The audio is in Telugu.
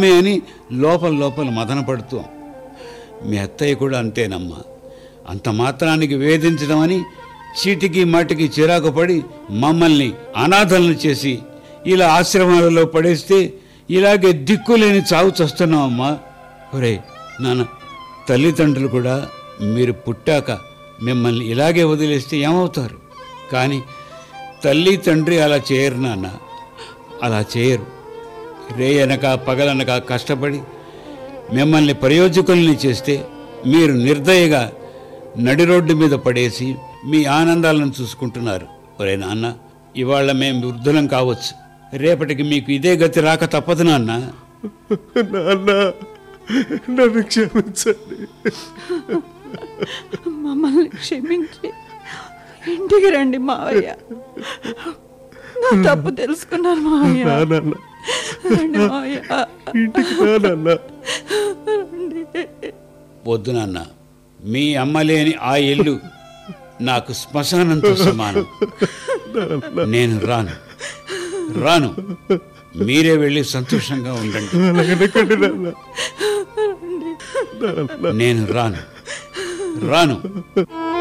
వెళ్దామే అని లోపల లోపల మదన పడుతాం మీ అత్తయ్య కూడా అంతేనమ్మా అంత మాత్రానికి వేధించడం అని చీటికి మాటికి చిరాకు పడి మమ్మల్ని అనాథలను చేసి ఇలా ఆశ్రమాలలో పడేస్తే ఇలాగే దిక్కులేని చావు చస్తున్నాం అమ్మా ఒరే నాన్న తల్లిదండ్రులు కూడా మీరు పుట్టాక మిమ్మల్ని ఇలాగే వదిలేస్తే ఏమవుతారు కానీ తల్లి తండ్రి అలా చేయరు నాన్న అలా చేయరు రేయనక పగలనక కష్టపడి మిమ్మల్ని ప్రయోజకుల్ని చేస్తే మీరు నిర్దయగా నడి రోడ్డు మీద పడేసి మీ ఆనందాలను చూసుకుంటున్నారు ఒరే నాన్న ఇవాళ మేము వృద్ధులం కావచ్చు రేపటికి మీకు ఇదే గతి రాక తప్పదు నాన్న నాన్న నన్ను క్షమించండి మమ్మల్ని క్షమించి ఇంటికి రండి మావయ్య నా తప్పు తెలుసుకున్నాను మావయ్య నాన్న రండి మావయ్య ఇంటికి రా నాన్న రండి వద్దు నాన్న మీ అమ్మ లేని ఆ ఇల్లు నాకు శ్మశానంతో సమానం నేను రాను రాను మీరే వెళ్ళి సంతోషంగా ఉండండి అలాగనకండి నాన్న నేను రాను రాను